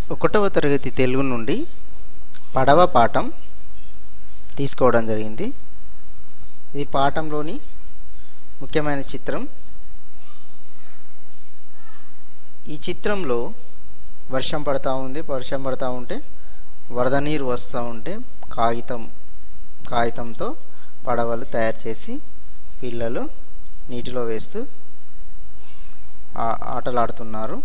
ఒకటవ తరగతి తెలుగు నుండి పడవ పాఠం తీసుకోవడం జరిగింది ఈ పాఠంలోని ముఖ్యమైన చిత్రం ఈ చిత్రంలో వర్షం పడతా ఉంది వర్షం పడతా ఉంటే వరద నీరు వస్తూ ఉంటే కాగితం కాగితంతో పడవలు తయారు చేసి పిల్లలు నీటిలో వేస్తూ ఆ- ఆటలాడుతున్నారు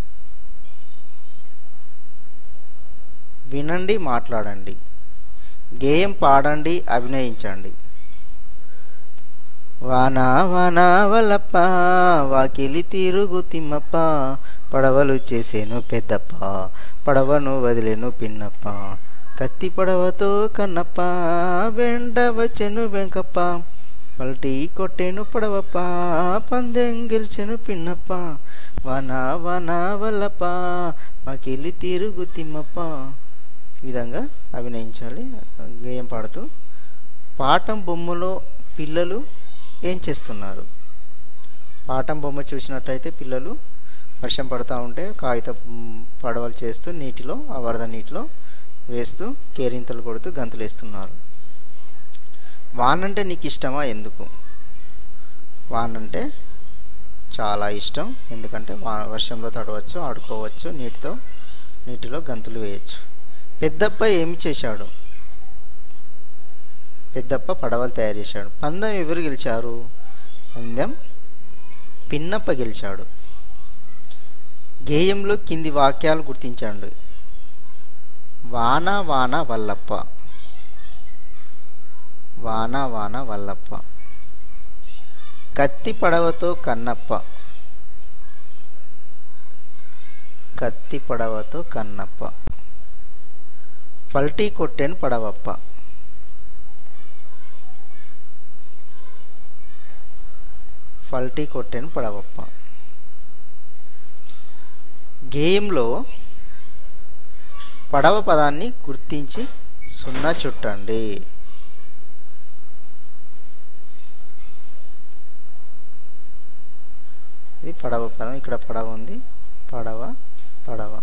వినండి మాట్లాడండి గేయం పాడండి అభినయించండి వానా వానా వల్లప్ప వాకిలి తిరుగు తిమ్మప్ప పడవలు చేసేను పెద్దప్ప పడవను వదిలేను పిన్నప్ప కత్తి పడవతో కన్నప్ప వెంట వచ్చెను వెంకప్ప పల్టీ కొట్టేను పడవప్ప పందెం గెలిచెను పిన్నప్ప వానా వానా వల్లప్ప వాకిలి తిరుగు తిమ్మప్ప ఈ విధంగా అభినయించాలి గేయం పాడుతూ పాఠం బొమ్మలో పిల్లలు ఏం చేస్తున్నారు పాఠం బొమ్మ చూసినట్లయితే పిల్లలు వర్షం పడుతూ ఉంటే కాగిత మ్, పడవలు చేస్తూ నీటిలో ఆ వరద నీటిలో వేస్తూ కేరింతలు కొడుతూ గంతులు వేస్తున్నారు వానంటే నీకు ఇష్టమా ఎందుకు వానంటే చాలా ఇష్టం ఎందుకంటే వా వర్షంలో తడవచ్చు ఆడుకోవచ్చు నీటితో నీటిలో గంతులు వేయచ్చు పెద్దప్ప ఏమి చేశాడు పెద్దప్ప పడవలు తయారు చేశాడు పందెం ఎవరు గెలిచారు పందెం పిన్నప్ప గెలిచాడు గేయంలో కింది వాక్యాలు గుర్తించండి వాన వాన వల్లప్ప వాన వాన వల్లప్ప కత్తి పడవతో కన్నప్ప కత్తి పడవతో కన్నప్ప పల్టీ కొట్టెను పడవప్ప పల్టీ కొట్టెను పడవప్ప గేయంలో పడవ పదాన్ని గుర్తించి సున్నా చుట్టండి ఇది పడవ పదం ఇక్కడ పడవ ఉంది పడవ పడవ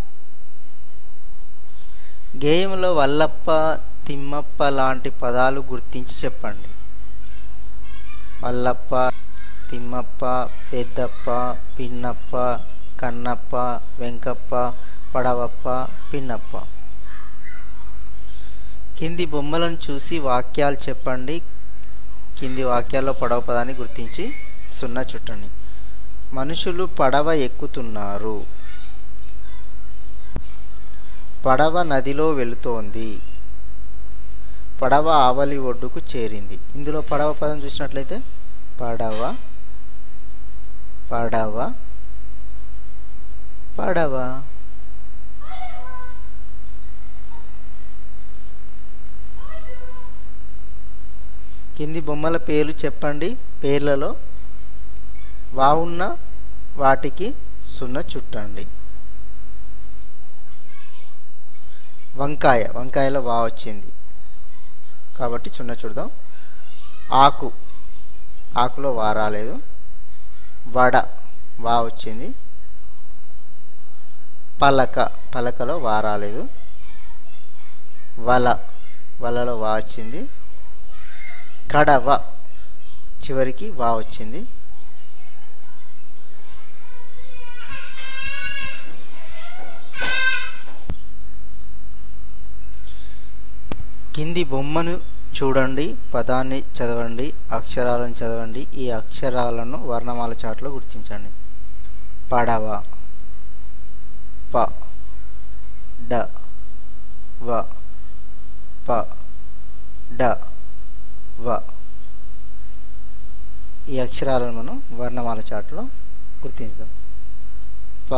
గేయంలో వల్లప్ప తిమ్మప్ప లాంటి పదాలు గుర్తించి చెప్పండి వల్లప్ప తిమ్మప్ప పెద్దప్ప పిన్నప్ప కన్నప్ప వెంకప్ప పడవప్ప పిన్నప్ప కింది బొమ్మలను చూసి వాక్యాలు చెప్పండి కింది వాక్యాల్లో పడవ పదాన్ని గుర్తించి సున్నా చుట్టండి మనుషులు పడవ ఎక్కుతున్నారు పడవ నదిలో వెళుతోంది పడవ ఆవలి ఒడ్డుకు చేరింది ఇందులో పడవ పదం చూసినట్లయితే పడవ పడవ పడవ కింది బొమ్మల పేర్లు చెప్పండి పేర్లలో వావున్న వాటికి సున్న చుట్టండి వంకాయ వంకాయలో వా వచ్చింది కాబట్టి చున్న చుడదాం ఆకు ఆకులో వా రాలేదు వడ వా వచ్చింది పలక పలకలో వా రాలేదు వల వలలో వా వచ్చింది కడవ చివరికి వా వచ్చింది కింది బొమ్మను చూడండి పదాన్ని చదవండి అక్షరాలను చదవండి ఈ అక్షరాలను వర్ణమాల చాట్లో గుర్తించండి పడవ ప డ వ ప డ వ ఈ అక్షరాలను మనం వర్ణమాల చాట్లో గుర్తించాం ప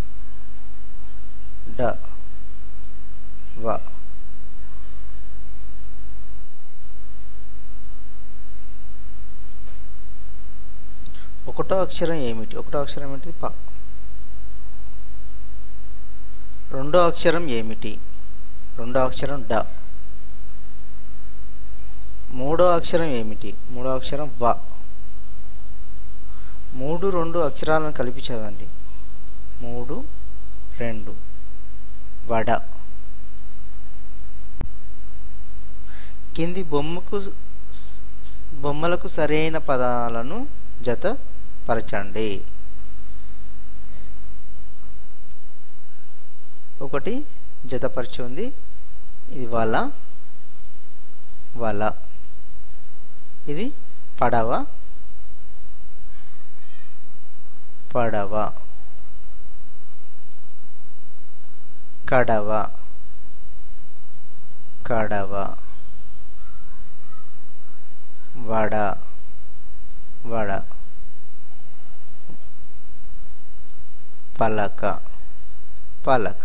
డ వ ఒకటో అక్షరం ఏమిటి ఒకటో అక్షరం ఏమిటి ప రెండో అక్షరం ఏమిటి రెండో అక్షరం డ మూడో అక్షరం ఏమిటి మూడో అక్షరం వ మూడు రెండు అక్షరాలను కలిపి చదవండి మూడు రెండు వడ కింది బొమ్మకు స్- స్- బొమ్మలకు సరైన పదాలను జతపరచండి ఒకటి జతపరిచి ఉంది ఇది వల వల ఇది పడవ పడవ కడవ కడవ వడ వడ పలక పలక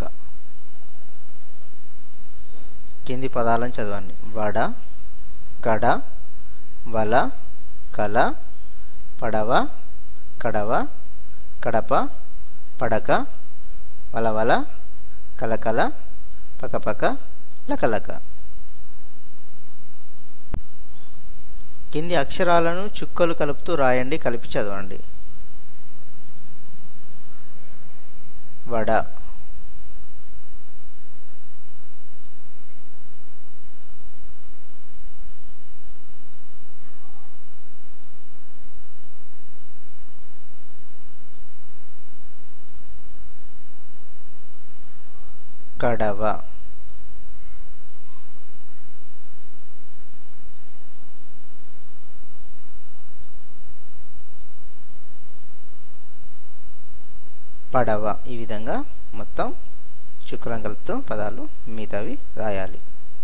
కింది పదాలను చదవండి వడ గడ వల కల పడవ కడవ కడప పడక వలవల కలకల పకపక లకలక కింది అక్షరాలను చుక్కలు కలుపుతూ రాయండి కలిపి చదవండి వడ కడవ పడవ ఈ విధంగా మొత్తం శుక్రంగలతో పదాలు మిగతావి రాయాలి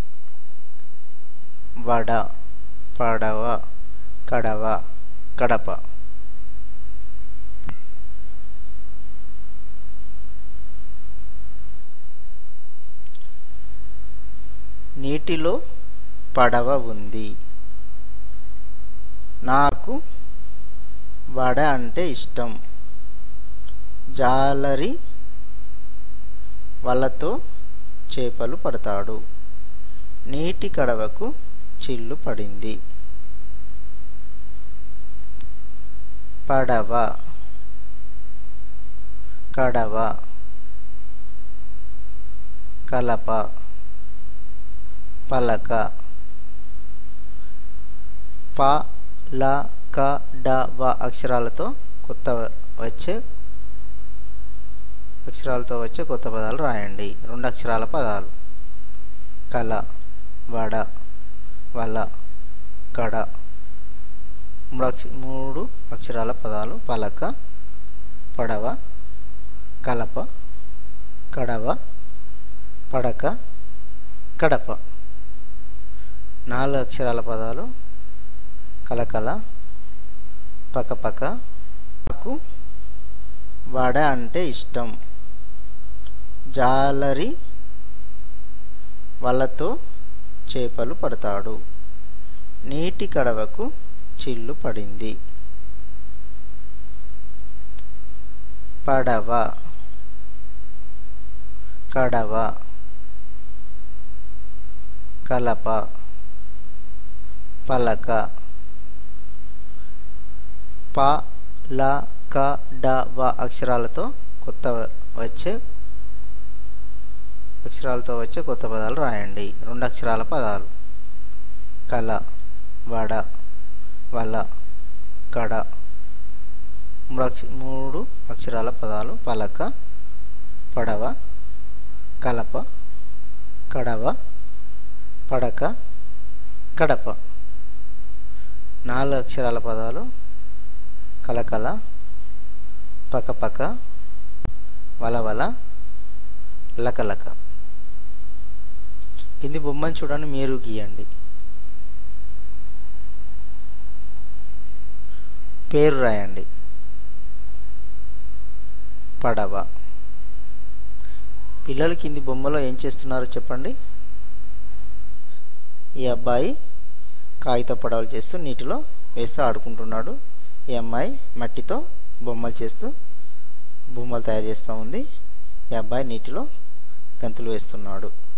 వడ పడవ కడవ కడప నీటిలో పడవ ఉంది నాకు వడ అంటే ఇష్టం జాలరి వలతో చేపలు పడతాడు నీటి కడవకు చిల్లు పడింది పడవ కడవ కలప పలక ప ల క డ వ అక్షరాలతో కొత్త వచ్చే అక్షరాలతో వచ్చే కొత్త పదాలు రాయండి రెండు అక్షరాల పదాలు కల వడ వల కడ మూడు అక్ష మూడు అక్షరాల పదాలు పలక పడవ కలప కడవ పడక కడప నాలుగు అక్షరాల పదాలు కలకల పకపక నాకు వడ అంటే ఇష్టం జాలరి వలతో చేపలు పడతాడు నీటి కడవకు చిల్లు పడింది పడవ కడవ కలప పలక ప ల క డ వ అక్షరాలతో కొత్త వచ్చే అక్షరాలతో వచ్చే కొత్త పదాలు రాయండి రెండు అక్షరాల పదాలు కల వడ వల కడ మూడు అక్ష మూడు అక్షరాల పదాలు పలక పడవ కలప కడవ పడక కడప నాలుగు అక్షరాల పదాలు కలకల పకపక వలవల లకలక కింది బొమ్మను చూడండి మీరు గీయండి పేరు రాయండి పడవ పిల్లలు కింది బొమ్మలో ఏం చేస్తున్నారో చెప్పండి ఈ అబ్బాయి కాగిత పడవలు చేస్తూ నీటిలో వేస్తూ ఆడుకుంటున్నాడు ఈ అమ్మాయి మట్టితో బొమ్మలు చేస్తూ బొమ్మలు తయారు చేస్తూ ఉంది ఈ అబ్బాయి నీటిలో గంతులు వేస్తున్నాడు